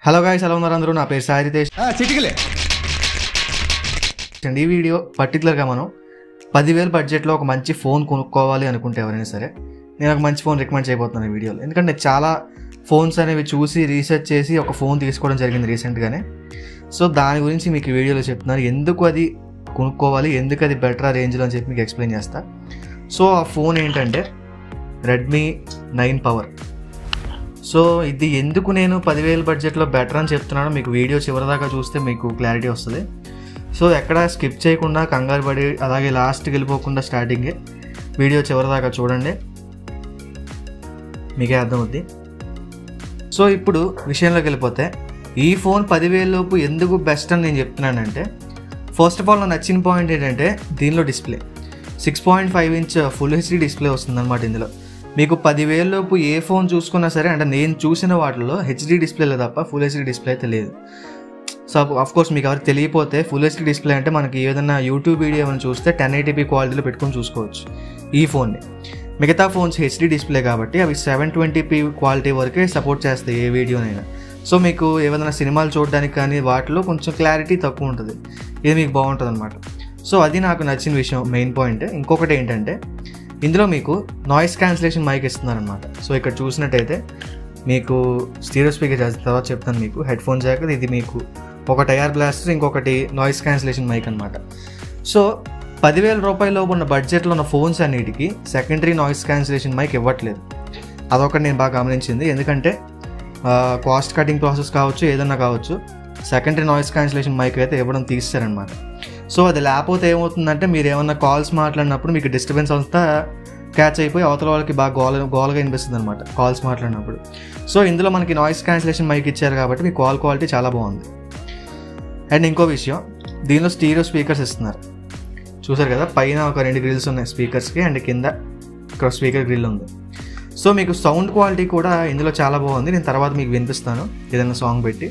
Hello guys ఎలా ఉన్నారు అందరూ నా పేరు సాయి రితేష్ చిటికలే అండి ఈ వీడియో పర్టికులర్గా మనం పదివేల బడ్జెట్లో ఒక మంచి ఫోన్ కొనుక్కోవాలి అనుకుంటే ఎవరైనా సరే నేను ఒక మంచి ఫోన్ రికమెండ్ చేయబోతున్నాను ఈ వీడియోలో ఎందుకంటే నేను చాలా ఫోన్స్ అనేవి చూసి రీసెర్చ్ చేసి ఒక ఫోన్ తీసుకోవడం జరిగింది రీసెంట్గానే సో దాని గురించి మీకు ఈ వీడియోలో చెప్తున్నాను ఎందుకు అది కొనుక్కోవాలి ఎందుకు అది బెటర్ రేంజ్లో అని చెప్పి మీకు ఎక్స్ప్లెయిన్ చేస్తా సో ఆ ఫోన్ ఏంటంటే రెడ్మీ నైన్ పవర్ సో ఇది ఎందుకు నేను పదివేల బడ్జెట్లో బెటర్ అని చెప్తున్నానో మీకు వీడియో చివరిదాకా చూస్తే మీకు క్లారిటీ వస్తుంది సో ఎక్కడ స్కిప్ చేయకుండా కంగారు పడి అలాగే లాస్ట్కి వెళ్ళిపోకుండా స్టార్టింగే వీడియో చివరిదాకా చూడండి మీకే అర్థమవుద్ది సో ఇప్పుడు విషయంలోకి వెళ్ళిపోతే ఈ ఫోన్ పదివేల లోపు ఎందుకు బెస్ట్ అని నేను చెప్తున్నానంటే ఫస్ట్ ఆఫ్ ఆల్ నాకు నచ్చిన పాయింట్ ఏంటంటే దీనిలో display six point five inch full HD display వస్తుంది అనమాట ఇందులో మీకు పదివేల లోపు ఏ ఫోన్ చూసుకున్నా సరే అంటే నేను చూసిన వాటిలో హెచ్డీ డిస్ప్లేలో తప్ప ఫుల్ హెచ్డీ డిస్ప్లే అయితే లేదు సో ఆఫ్ కోర్స్ మీకు ఎవరికి తెలియపోతే ఫుల్ హెచ్డీ డిస్ప్లే అంటే మనకి ఏదైనా యూట్యూబ్ వీడియో ఏమైనా చూస్తే టెన్ ఎయిటీపీ క్వాలిటీలో పెట్టుకొని చూసుకోవచ్చు ఈ ఫోన్ని మిగతా ఫోన్స్ హెచ్డీ డిస్ప్లే కాబట్టి అవి సెవెన్ ట్వంటీపీ క్వాలిటీ వరకే సపోర్ట్ చేస్తాయి ఏ వీడియోనైనా సో మీకు ఏదైనా సినిమాలు చూడడానికి కానీ వాటిలో కొంచెం క్లారిటీ తక్కువ ఉంటుంది ఇది మీకు బాగుంటుంది అనమాట సో అది నాకు నచ్చిన విషయం మెయిన్ పాయింట్ ఇంకొకటి ఏంటంటే ఇందులో మీకు నాయిస్ క్యాన్సిలేషన్ మైక్ ఇస్తున్నారనమాట సో ఇక్కడ చూసినట్టయితే మీకు స్టీరియో స్పీకర్ చేసిన తర్వాత చెప్తాను మీకు హెడ్ ఫోన్ జాక్ ఇది మీకు ఒక టైర్ బ్లాస్టర్ ఇంకొకటి నాయిస్ క్యాన్సిలేషన్ మైక్ అనమాట సో పదివేల రూపాయల ఉన్న బడ్జెట్లో ఉన్న ఫోన్స్ అన్నిటికీ సెకండరీ నాయిస్ క్యాన్సిలేషన్ మైక్ ఇవ్వట్లేదు అదొకటి నేను బాగా గమనించింది ఎందుకంటే కాస్ట్ కటింగ్ ప్రాసెస్ కావచ్చు ఏదన్నా కావచ్చు సెకండరీ నాయిస్ క్యాన్సిలేషన్ మైక్ అయితే ఇవ్వడం తీస్తారనమాట సో అది లేకపోతే ఏమవుతుందంటే మీరు ఏమన్నా కాల్స్ మాట్లాడినప్పుడు మీకు డిస్టర్బెన్స్ అంతా క్యాచ్ అయిపోయి అవతల వాళ్ళకి బాగా గోల గోలగా వినిపిస్తుంది అనమాట కాల్స్ మాట్లాడినప్పుడు సో ఇందులో మనకి నాయిస్ క్యాన్సిలేషన్ మైక్ ఇచ్చారు కాబట్టి మీ కాల్ క్వాలిటీ చాలా బాగుంది అండ్ ఇంకో విషయం దీనిలో స్టీరియో స్పీకర్స్ ఇస్తున్నారు చూసారు కదా పైన ఒక రెండు గ్రిల్స్ ఉన్నాయి స్పీకర్స్కి అండ్ కింద ఒక స్పీకర్ గ్రిల్ ఉంది సో మీకు సౌండ్ క్వాలిటీ కూడా ఇందులో చాలా బాగుంది నేను తర్వాత మీకు వినిపిస్తాను ఏదైనా సాంగ్ పెట్టి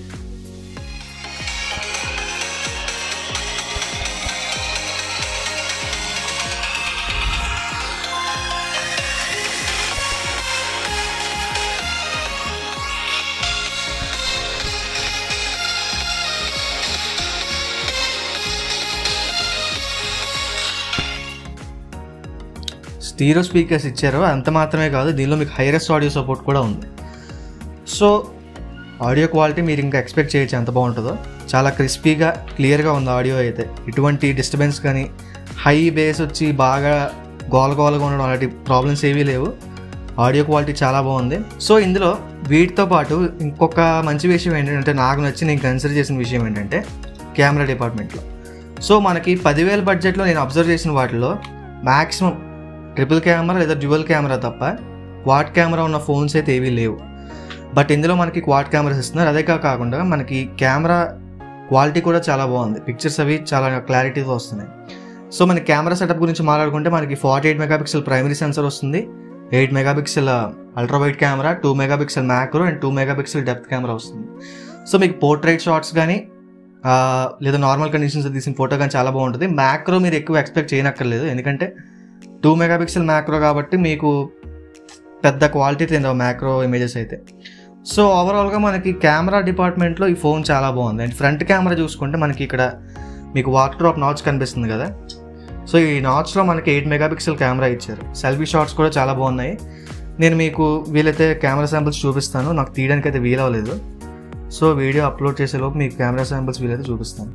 స్టీరో స్పీకర్స్ ఇచ్చారు అంత మాత్రమే కాదు దీనిలో మీకు హైరెస్ట్ ఆడియో సపోర్ట్ కూడా ఉంది సో ఆడియో క్వాలిటీ మీరు ఇంకా ఎక్స్పెక్ట్ చేయొచ్చు ఎంత బాగుంటుందో చాలా క్రిస్పీగా క్లియర్గా ఉంది ఆడియో అయితే ఎటువంటి డిస్టర్బెన్స్ కానీ హై బేస్ వచ్చి బాగా గోల గోలగా ఉండడం అలాంటి ప్రాబ్లమ్స్ ఏవీ లేవు ఆడియో క్వాలిటీ చాలా బాగుంది సో ఇందులో వీటితో పాటు ఇంకొక మంచి విషయం ఏంటంటే నాకు నచ్చి నేను కన్సిడర్ చేసిన విషయం ఏంటంటే కెమెరా డిపార్ట్మెంట్లో సో మనకి పదివేల బడ్జెట్లో నేను అబ్జర్వ్ చేసిన వాటిలో మ్యాక్సిమం ట్రిపుల్ కెమెరా లేదా డ్యువల్ కెమెరా తప్ప క్వాడ్ కెమెరా ఉన్న ఫోన్స్ అయితే ఏవీ లేవు బట్ ఇందులో మనకి క్వాడ్ కెమెరాస్ ఇస్తున్నారు అదే కాకుండా మనకి కెమెరా క్వాలిటీ కూడా చాలా బాగుంది పిక్చర్స్ అవి చాలా క్లారిటీతో వస్తున్నాయి సో మన కెమెరా సెటప్ గురించి మాట్లాడుకుంటే మనకి forty eight megapixel primary sensor వస్తుంది eight megapixel ultra wide camera two megapixel macro and two megapixel depth camera వస్తుంది సో మీకు పోర్ట్రైట్ షాట్స్ కానీ లేదా నార్మల్ కండిషన్స్ తీసిన ఫోటో కానీ చాలా బాగుంటుంది మ్యాక్రో మీరు ఎక్కువ ఎక్స్పెక్ట్ చేయనక్కర్లేదు ఎందుకంటే టూ మెగాపిక్సెల్ మ్యాక్రో కాబట్టి మీకు పెద్ద క్వాలిటీ తిండవు మ్యాక్రో ఇమేజెస్ అయితే సో ఓవరాల్గా మనకి కెమెరా డిపార్ట్మెంట్లో ఈ ఫోన్ చాలా బాగుంది అండ్ ఫ్రంట్ కెమెరా చూసుకుంటే మనకి ఇక్కడ మీకు వాటర్ డ్రాప్ నాచ్ కనిపిస్తుంది కదా సో ఈ నాచ్లో మనకి ఎయిట్ మెగాపిక్సెల్ కెమెరా ఇచ్చారు సెల్ఫీ షాట్స్ కూడా చాలా బాగున్నాయి నేను మీకు వీలైతే కెమెరా శాంపిల్స్ చూపిస్తాను నాకు తీయడానికి అయితే వీలవలేదు సో వీడియో అప్లోడ్ చేసేలోపు మీకు కెమెరా శాంపిల్స్ వీలైతే చూపిస్తాను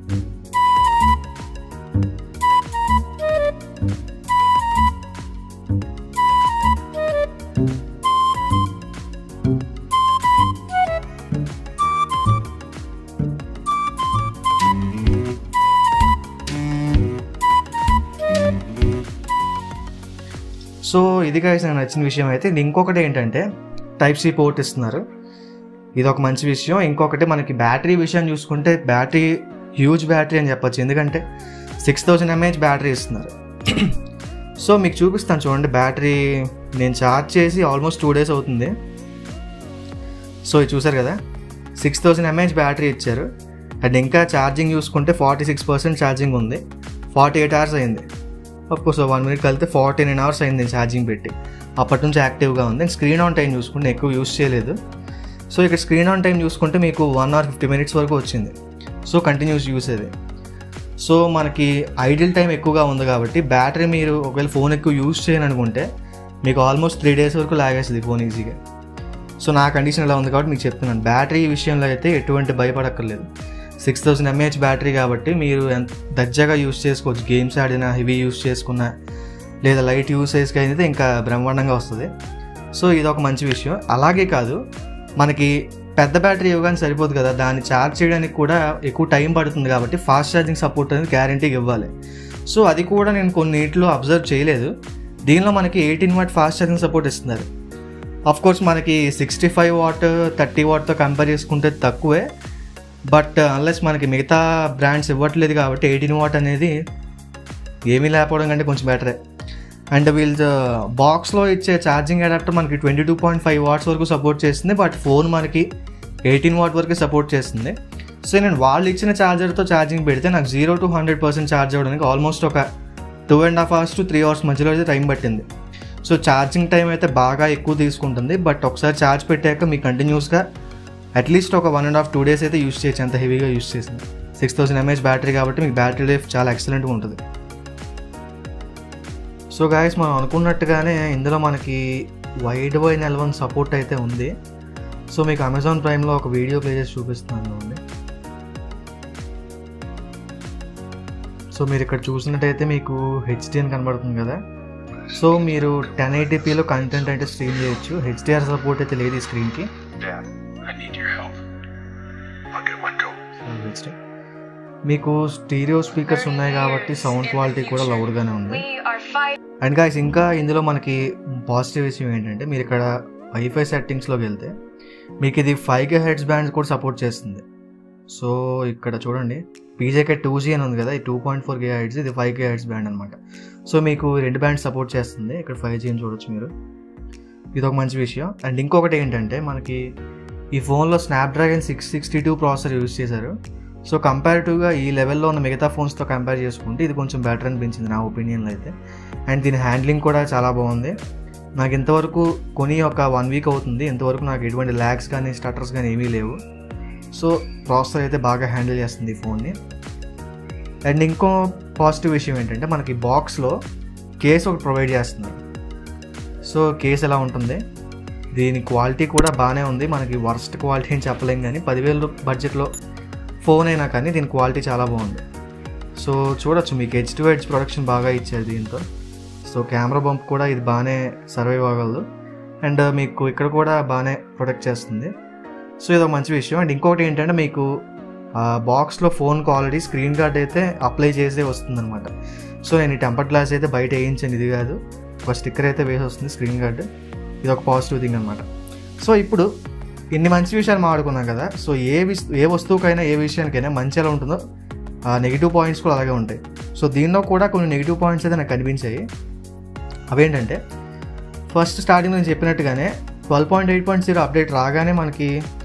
సో ఇది guys నాకు నచ్చిన విషయం అయితే ఇంకొకటి ఏంటంటే టైప్ సి పోర్ట్ ఇస్తున్నారు ఇది ఒక మంచి విషయం ఇంకొకటి మనకి బ్యాటరీ విషయం చూసుకుంటే బ్యాటరీ హ్యూజ్ బ్యాటరీ అని చెప్పొచ్చు ఎందుకంటే సిక్స్ థౌజండ్ ఎంఏహెచ్ బ్యాటరీ ఇస్తున్నారు సో మీకు చూపిస్తాను చూడండి బ్యాటరీ నేను ఛార్జ్ చేసి ఆల్మోస్ట్ టూ డేస్ అవుతుంది సో ఇది చూసారు కదా సిక్స్ థౌజండ్ ఎంఏహెచ్ బ్యాటరీ ఇచ్చారు అండ్ ఇంకా ఛార్జింగ్ చూసుకుంటే ఫార్టీ సిక్స్ పర్సెంట్ ఛార్జింగ్ ఉంది ఫార్టీ ఎయిట్ అవర్స్ అయింది కోర్స్ వన్ మినిట్ కలిపితే ఫార్టీ నైన్ అవర్స్ అయింది ఛార్జింగ్ పెట్టి అప్పటి నుంచి యాక్టివ్గా ఉంది స్క్రీన్ ఆన్ టైం చూసుకుంటే ఎక్కువ యూస్ చేయలేదు సో ఇక్కడ స్క్రీన్ ఆన్ టైం చూసుకుంటే మీకు వన్ అవర్ ఫిఫ్టీ మినిట్స్ వరకు వచ్చింది సో కంటిన్యూస్ యూస్ అది సో మనకి ఐడియల్ టైం ఎక్కువగా ఉంది కాబట్టి బ్యాటరీ మీరు ఒకవేళ ఫోన్ ఎక్కువ యూస్ చేయని అనుకుంటే మీకు ఆల్మోస్ట్ త్రీ డేస్ వరకు లాగేస్తుంది ఫోన్ ఈజీగా సో నా కండిషన్ ఇలా ఉంది కాబట్టి మీకు చెప్తున్నాను బ్యాటరీ విషయంలో అయితే ఎటువంటి భయపడక్కర్లేదు సిక్స్ థౌసండ్ ఎంఏహెచ్ బ్యాటరీ కాబట్టి మీరు ఎంత దర్జాగా యూస్ చేసుకోవచ్చు గేమ్స్ ఆడినా హెవీ యూస్ చేసుకున్నా లేదా లైట్ యూసేజ్కి అయితే ఇంకా బ్రహ్మాండంగా వస్తుంది సో ఇది ఒక మంచి విషయం అలాగే కాదు మనకి పెద్ద బ్యాటరీ ఇవ్వగానే సరిపోదు కదా దాన్ని ఛార్జ్ చేయడానికి కూడా ఎక్కువ టైం పడుతుంది కాబట్టి ఫాస్ట్ ఛార్జింగ్ సపోర్ట్ అనేది గ్యారంటీగా ఇవ్వాలి సో అది కూడా నేను కొన్నిట్లో అబ్జర్వ్ చేయలేదు దీనిలో మనకి eighteen watt fast charging support ఇస్తున్నారు అఫ్ కోర్స్ మనకి సిక్స్టీ ఫైవ్ వాట్ థర్టీ వాట్తో కంపేర్ చేసుకుంటే తక్కువే బట్ అన్లెస్ మనకి మిగతా బ్రాండ్స్ ఇవ్వట్లేదు కాబట్టి ఎయిటీన్ వాట్ అనేది ఏమీ లేకపోవడం కంటే కొంచెం బెటరే అండ్ వీళ్ళ బాక్స్లో ఇచ్చే ఛార్జింగ్ అడాప్టర్ మనకి twenty two point five watts వరకు సపోర్ట్ చేస్తుంది బట్ ఫోన్ మనకి ఎయిటీన్ వాట్ వరకు సపోర్ట్ చేస్తుంది సో నేను వాళ్ళు ఇచ్చిన ఛార్జర్తో ఛార్జింగ్ పెడితే నాకు zero to hundred percent charge అవ్వడానికి ఆల్మోస్ట్ ఒక two and half hours to three hours మధ్యలో అయితే టైం పట్టింది సో ఛార్జింగ్ టైం అయితే బాగా ఎక్కువ తీసుకుంటుంది బట్ ఒకసారి ఛార్జ్ పెట్టాక మీకు కంటిన్యూస్గా అట్లీస్ట్ ఒక one and half two days అయితే యూస్ చేయొచ్చు అంత హెవీగా యూస్ చేసింది సిక్స్ థౌసండ్ ఎంఏహెచ్ బ్యాటరీ కాబట్టి మీకు బ్యాటరీ లైఫ్ చాలా ఎక్సలెంట్గా ఉంటుంది సో గాయస్ మనం అనుకున్నట్టుగానే ఇందులో మనకి వైడ్ వైన్ ఎలవన్ సపోర్ట్ అయితే ఉంది సో మీకు అమెజాన్ ప్రైమ్లో ఒక వీడియో ప్లే చేసి చూపిస్తున్నాను అండి సో మీరు ఇక్కడ చూసినట్టయితే మీకు హెచ్డి అని కనబడుతుంది కదా సో మీరు టెన్ ఎయిటీపీలో కంటెంట్ అయితే స్ట్రీమ్ చేయొచ్చు హెచ్డిఆర్ సపోర్ట్ అయితే లేదు ఈ స్క్రీన్కి Dad, I need your help. I'll get one go. మీకు స్టీరియో స్పీకర్స్ ఉన్నాయి కాబట్టి సౌండ్ క్వాలిటీ కూడా లౌడ్గానే ఉంది We are five. And guys ఇంకా ఇందులో మనకి పాజిటివ్ విషయం ఏంటంటే మీరు ఇక్కడ వైఫై సెట్టింగ్స్లోకి వెళ్తే మీకు ఇది ఫైవ్ కే హెడ్స్ బ్యాండ్స్ కూడా సపోర్ట్ చేస్తుంది సో ఇక్కడ చూడండి పీజేకే టూ జీ అని ఉంది కదా ఈ two point four K hertz ఇది ఫైవ్ కే హెడ్స్ బ్యాండ్ అనమాట సో మీకు ఈ రెండు బ్యాండ్స్ సపోర్ట్ చేస్తుంది ఇక్కడ ఫైవ్ జీ అని చూడొచ్చు మీరు ఇది ఒక మంచి విషయం అండ్ ఇంకొకటి ఏంటంటే మనకి ఈ ఫోన్లో Snapdragon six sixty two processor use చేశారు సో కంపారిటివ్గా ఈ లెవెల్లో ఉన్న మిగతా ఫోన్స్తో కంపేర్ చేసుకుంటే ఇది కొంచెం బెటర్ అనిపించింది నా ఒపీనియన్లో అయితే అండ్ దీని హ్యాండ్లింగ్ కూడా చాలా బాగుంది నాకు ఇంతవరకు కొని ఒక వన్ వీక్ అవుతుంది ఇంతవరకు నాకు ఎటువంటి ల్యాగ్స్ కానీ స్టటర్స్ కానీ ఏమీ లేవు సో ప్రాసెసర్ అయితే బాగా హ్యాండిల్ చేస్తుంది ఈ ఫోన్ని అండ్ ఇంకో పాజిటివ్ విషయం ఏంటంటే మనకి బాక్స్లో కేస్ ఒకటి ప్రొవైడ్ చేస్తున్నారు సో కేస్ ఎలా ఉంటుంది దీని క్వాలిటీ కూడా బాగానే ఉంది మనకి వర్స్ట్ క్వాలిటీ అని చెప్పలేం కానీ పదివేలు బడ్జెట్లో ఫోన్ అయినా కానీ దీని క్వాలిటీ చాలా బాగుంది సో చూడొచ్చు మీకు హెచ్ టు హెచ్ ప్రొడక్షన్ బాగా ఇచ్చారు దీంతో సో కెమెరా బంప్ కూడా ఇది బాగానే సర్వైవ్ అవ్వగలదు అండ్ మీకు ఇక్కడ కూడా బాగానే ప్రొటెక్ట్ చేస్తుంది సో ఇది ఒక మంచి విషయం అండ్ ఇంకొకటి ఏంటంటే మీకు బాక్స్లో ఫోన్కి ఆల్రెడీ స్క్రీన్ గార్డ్ అయితే అప్లై చేసే వస్తుందన్నమాట సో నేను ఈ టెంపర్ గ్లాస్ అయితే బయట వేయించాను ఇది కాదు ఒక స్టిక్కర్ అయితే వేసి వస్తుంది స్క్రీన్ గార్డ్ ఇది ఒక పాజిటివ్ థింగ్ అనమాట సో ఇప్పుడు ఇన్ని మంచి విషయాలు మాట్లాడుకున్నాం కదా సో ఏ విస్ ఏ వస్తువుకైనా ఏ విషయానికైనా మంచి ఎలా ఉంటుందో ఆ నెగిటివ్ పాయింట్స్ కూడా అలాగే ఉంటాయి సో దీనిలో కూడా కొన్ని నెగిటివ్ పాయింట్స్ అయితే నాకు కనిపించాయి అవేంటంటే ఫస్ట్ స్టార్టింగ్ నేను చెప్పినట్టుగానే twelve point eight point zero update రాగానే మనకి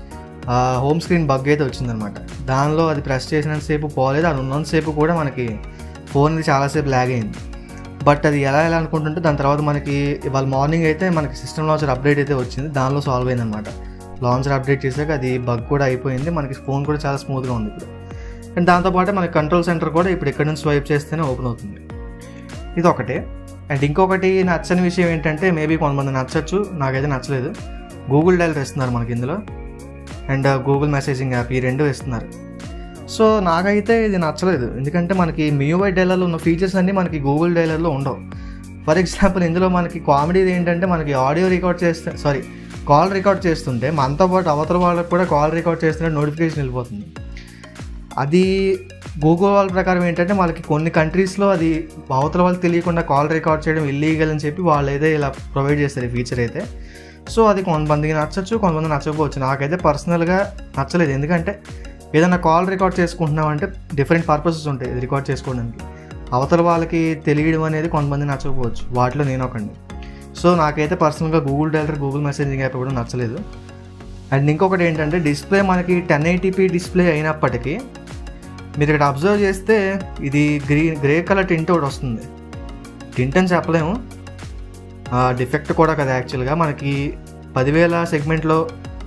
హోమ్ స్క్రీన్ బగ్ అయితే వచ్చిందనమాట దానిలో అది ప్రెస్ చేసినంతసేపు పోలేదు అది ఉన్నంతసేపు కూడా మనకి ఫోన్ ఇది చాలాసేపు ల్యాగ్ అయింది బట్ అది ఎలా ఎలా అనుకుంటుంటే దాని తర్వాత మనకి ఇవాళ మార్నింగ్ అయితే మనకి సిస్టమ్ లాంచర్ అప్డేట్ అయితే వచ్చింది దానిలో సాల్వ్ అయిందనమాట లాంచర్ అప్డేట్ చేశాక అది బగ్ కూడా అయిపోయింది మనకి ఫోన్ కూడా చాలా స్మూత్గా ఉంది ఇప్పుడు అండ్ దాంతోపాటు మనకి కంట్రోల్ సెంటర్ కూడా ఇప్పుడు ఎక్కడి నుంచి స్వైప్ చేస్తేనే ఓపెన్ అవుతుంది ఇది ఒకటే అండ్ ఇంకొకటి నచ్చని విషయం ఏంటంటే మేబీ కొంతమంది నచ్చచ్చు నాకైతే నచ్చలేదు గూగుల్ డైలర్ ఇస్తున్నారు మనకి ఇందులో అండ్ గూగుల్ మెసేజింగ్ యాప్ ఈ రెండు ఇస్తున్నారు సో నాకైతే ఇది నచ్చలేదు ఎందుకంటే మనకి మియూవై డైలర్లో ఉన్న ఫీచర్స్ అన్నీ మనకి గూగుల్ డైలర్లో ఉండవు ఫర్ ఎగ్జాంపుల్ ఇందులో మనకి కామెడీ ఏంటంటే మనకి ఆడియో రికార్డ్ చేస్తే సారీ కాల్ రికార్డ్ చేస్తుంటే మనతో పాటు అవతల వాళ్ళకి కూడా కాల్ రికార్డ్ చేస్తుంటే నోటిఫికేషన్ వెళ్ళిపోతుంది అది గూగుల్ వాళ్ళ ప్రకారం ఏంటంటే వాళ్ళకి కొన్ని కంట్రీస్లో అది అవతల వాళ్ళకి తెలియకుండా కాల్ రికార్డ్ చేయడం ఇల్లీగల్ అని చెప్పి వాళ్ళు అయితే ఇలా ప్రొవైడ్ చేస్తారు ఈ ఫీచర్ అయితే సో అది కొంతమందికి నచ్చచ్చు కొంతమంది నచ్చకపోవచ్చు నాకైతే పర్సనల్గా నచ్చలేదు ఎందుకంటే ఏదైనా కాల్ రికార్డ్ చేసుకుంటున్నామంటే డిఫరెంట్ పర్పసెస్ ఉంటాయి ఇది రికార్డ్ చేసుకోవడానికి అవతల వాళ్ళకి తెలియడం అనేది కొంతమంది నచ్చకపోవచ్చు వాటిలో నేను ఒకండి సో నాకైతే పర్సనల్గా Google dialer Google messaging app కూడా నచ్చలేదు అండ్ ఇంకొకటి ఏంటంటే డిస్ప్లే మనకి టెన్ ఎయిటీపీ డిస్ప్లే అయినప్పటికీ మీరు ఇక్కడ అబ్జర్వ్ చేస్తే ఇది గ్రీన్ గ్రే కలర్ టింట్ ఒకటి వస్తుంది టింట్ అని చెప్పలేము డిఫెక్ట్ కూడా కదా యాక్చువల్గా మనకి పదివేల సెగ్మెంట్లో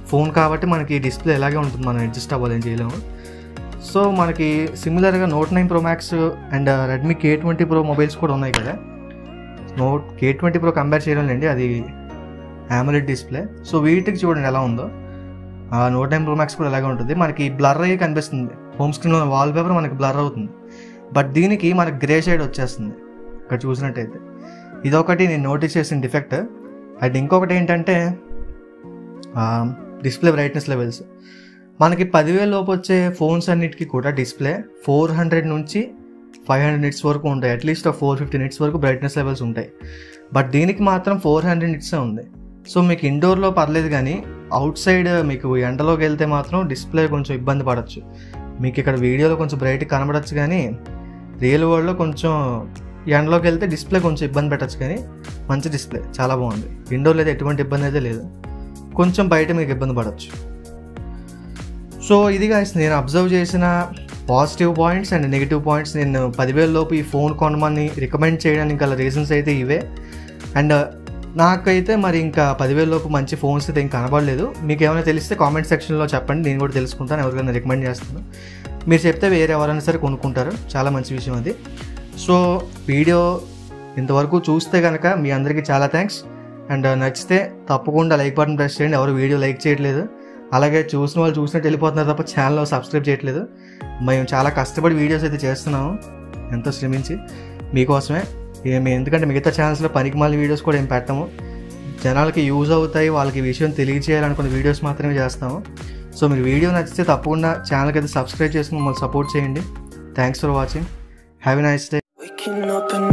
ఫోన్ కాబట్టి మనకి డిస్ప్లే ఎలాగే ఉంటుంది మనం అడ్జస్ట్ అవ్వాలని చేయలేము సో మనకి సిమిలర్గా Note nine Pro Max and Redmi K twenty Pro mobiles కూడా ఉన్నాయి కదా Note K twenty Pro compare చేయడం లేండి అది AMOLED డిస్ప్లే సో వీటికి చూడండి ఎలా ఉందో ఆ నోట్ నైన్ ప్రో మ్యాక్స్ కూడా అలాగే ఉంటుంది మనకి బ్లర్ అయ్యి కనిపిస్తుంది హోమ్ స్క్రీన్లో వాల్ పేపర్ మనకి బ్లర్ అవుతుంది బట్ దీనికి మనకి గ్రే షేడ్ వచ్చేస్తుంది ఇక్కడ చూసినట్టయితే ఇదొకటి నేను నోటీస్ చేసిన డిఫెక్ట్ అండ్ ఇంకొకటి ఏంటంటే డిస్ప్లే బ్రైట్నెస్ లెవెల్స్ మనకి పదివేల లోపు వచ్చే ఫోన్స్ అన్నిటికీ కూడా డిస్ప్లే ఫోర్ హండ్రెడ్ నుంచి ఫైవ్ హండ్రెడ్ నిట్స్ వరకు ఉంటాయి అట్లీస్ట్ ఫోర్ ఫిఫ్టీ నిట్స్ వరకు బ్రైట్నెస్ లెవెల్స్ ఉంటాయి బట్ దీనికి మాత్రం ఫోర్ హండ్రెడ్ నిట్సే ఉంది సో మీకు ఇండోర్లో పర్లేదు కానీ అవుట్ సైడ్ మీకు ఎండలోకి వెళ్తే మాత్రం డిస్ప్లే కొంచెం ఇబ్బంది పడవచ్చు మీకు ఇక్కడ వీడియోలో కొంచెం బ్రైట్ కనబడచ్చు కానీ రియల్ వరల్డ్లో కొంచెం ఎండలోకి వెళ్తే డిస్ప్లే కొంచెం ఇబ్బంది పెట్టచ్చు కానీ మంచి డిస్ప్లే చాలా బాగుంది ఇండోర్లో అయితే ఎటువంటి ఇబ్బంది అయితే లేదు కొంచెం బయట మీకు ఇబ్బంది పడవచ్చు సో ఇది guys నేను అబ్జర్వ్ చేసిన positive points and negative points నేను పదివేల లోపు ఈ ఫోన్ కొనమని రికమెండ్ చేయడానికి గల రీజన్స్ అయితే ఇవే అండ్ నాకైతే మరి ఇంకా పదివేల లోపు మంచి ఫోన్స్ అయితే ఇంకా కనబడలేదు మీకు ఏమైనా తెలిస్తే కామెంట్ సెక్షన్లో చెప్పండి నేను కూడా తెలుసుకుంటాను ఎవరికైనా రికమెండ్ చేస్తాను మీరు చెప్తే వేరే ఎవరైనా సరే కొనుక్కుంటారు చాలా మంచి విషయం అది సో వీడియో ఇంతవరకు చూస్తే కనుక మీ అందరికీ చాలా థ్యాంక్స్ అండ్ నచ్చితే తప్పకుండా లైక్ బటన్ ప్రెస్ చేయండి ఎవరు వీడియో లైక్ చేయట్లేదు అలాగే చూసిన వాళ్ళు చూసినట్టు వెళ్ళిపోతున్నారు తప్ప ఛానల్ సబ్స్క్రైబ్ చేయట్లేదు మేము చాలా కష్టపడి వీడియోస్ అయితే చేస్తున్నాము ఎంతో శ్రమించి మీకోసమే ఏ- మేము ఎందుకంటే మిగతా ఛానల్స్లో పనికి మళ్ళీ వీడియోస్ కూడా ఏం పెట్టము జనాలకి యూజ్ అవుతాయి వాళ్ళకి ఈ విషయం తెలియజేయాలనుకున్న వీడియోస్ మాత్రమే చేస్తాము సో మీరు వీడియో నచ్చితే తప్పకుండా ఛానల్కి అయితే సబ్స్క్రైబ్ చేసుకుని మమ్మల్ని సపోర్ట్ చేయండి thanks for watching have a nice day Waking up and